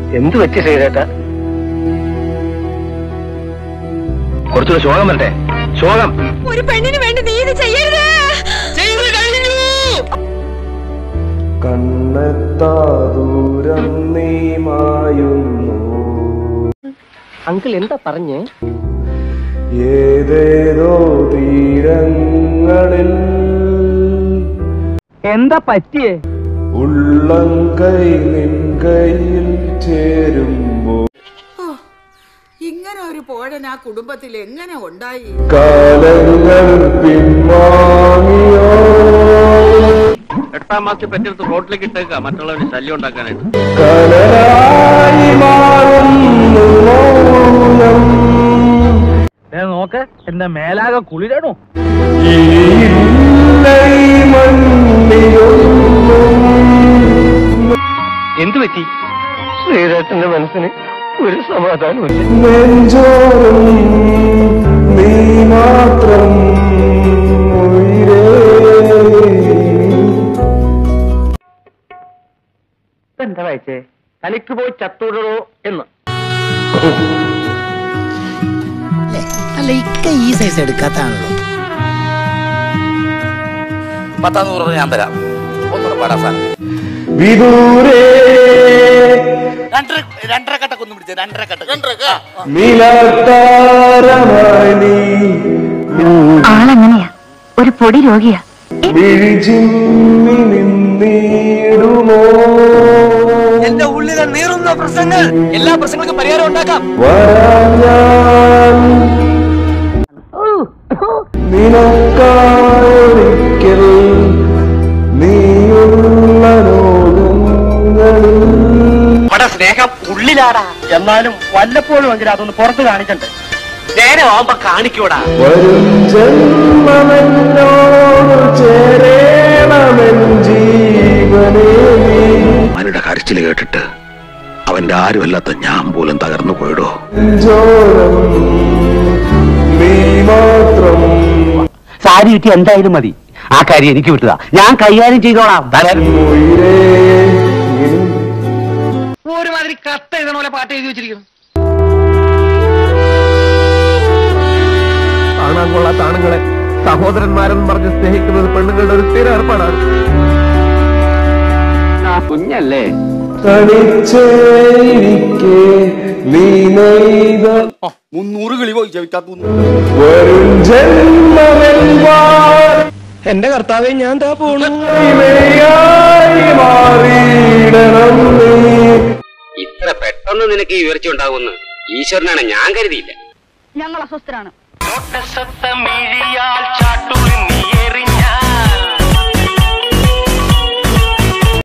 എന്തു പറ്റി ശ്രീരേട്ട കുറച്ചുകൂടെ ശോകം വരട്ടെ ശോകം ഒരു പെണ്ണിന് വേണ്ടി നീ ഇത് ചെയ്യരുത് കണ്ണെത്താ ദൂരം നീ മായുന്നു അങ്കിൾ എന്താ പറഞ്ഞേ ഏതേതോ തീരങ്ങളിൽ എന്താ പറ്റിയേ ഉള്ളം കൈ നിൻ കയ്യിൽ ചേരുമ്പോ ഇങ്ങനെ ഒരു പോഴൻ ആ കുടുംബത്തിൽ എങ്ങനെ ഉണ്ടായി കാലങ്ങൾ പിൻവാങ്ങിയോ എട്ടാം മാസത്തിൽ പറ്റിയെടുത്ത് റോഡിലേക്ക് ഇട്ടേക്ക മറ്റുള്ളവര് ശല്യം ഉണ്ടാക്കാനായിട്ട് കനലായി മാറുന്നു മൗനം നോക്ക് എന്റെ മേലാകെ കുളിരണോ ഈ ഇല്ലൈ മണ്ണിലൊന്നും എന്തു പറ്റി ശ്രീരേട്ടന്റെ മനസ്സിന് ഒരു സമാധാനമില്ല നെഞ്ചോറും നീ മാത്രം ഉയിരേ എന്താ വായിച്ചേ തനിക്ക് പോയി ചത്തൂടോ എന്ന് അല്ല ഇക്ക ഈ സൈസ് എടുക്കാത്താണല്ലോ പത്താം നൂറ് ഞാൻ തരാം ഒന്നുകൂടെ പാടാ സാധനം വിദൂരേ രണ്ടര രണ്ടര കട്ടക്ക് ഒന്നും പിടിച്ചേ രണ്ടര കട്ട രണ്ടര നിലത്താരമായി നീ ആളെങ്ങനെയാ ഒരു പൊടി രോഗിയാ വിഴിച്ചിമ്മി നിന്നിടുമോ എന്റെ ഉള്ളിലെ നീറുന്ന പ്രശ്നങ്ങൾ എല്ലാ പ്രശ്നങ്ങൾക്കും പരിഹാരം ഉണ്ടാക്കാം വരാം ഞാൻ നിനക്കായൊരിക്കൽ നീയുള്ള ലോകങ്ങളിൽ ഇവിടെ സ്നേഹം ഉള്ളിലാടാ എന്നാലും വല്ലപ്പോഴും എങ്കിലും അതൊന്ന് പുറത്ത് കാണിക്കണ്ടേ നേരമാകുമ്പോ കാണിക്കൂടാ വരും ജന്മമെന്നോട് ചേരേണമെൻ ജീവനേ നീ അവനുടെ കരച്ചിൽ കേട്ടിട്ട് അവന്റെ ആരുമല്ലാത്ത ഞാൻ പോലും തകർന്നു പോയിടോ നെഞ്ചോരം നീ മാത്രം സാരി കിട്ടി എന്തായാലും മതി ആ കാര്യം എനിക്ക് വിട്ടുക ഞാൻ കൈകാര്യം ചെയ്തോളാം ഉയിരേ ഇനി ഒരുമാതിരി കത്ത് എഴുതണ പോലെ പാട്ട് എഴുതി വെച്ചിരിക്കുന്നു കാണാൻ കൊള്ളാത്ത ആണുങ്ങളെ സഹോദരന്മാരെന്ന് പറഞ്ഞ് സ്നേഹിക്കുന്നത് പെണ്ണുങ്ങളുടെ ഒരു സ്ഥിര ഏർപ്പാടാണ് കുഞ്ഞല്ലേ തനിച്ചേരിക്കെ നീ നെയ്ത മുന്നൂറ് കിളി പോയി ചെവിക്കാത്ത വരും ജന്മമെൻപാർ എന്റെ കർത്താവെ ഞാൻ താ പോണു ഇവയായി മാറിയിടണം നീ ഇത്ര പെട്ടെന്ന് നിനക്ക് ഈ ഉയർച്ച ഉണ്ടാകുമെന്ന് ഈശ്വരനാണ് ഞാൻ കരുതിയില്ല ഞങ്ങൾ അസ്വസ്ഥരാണ് മിഴിയാൽ ചാട്ടുളി നീ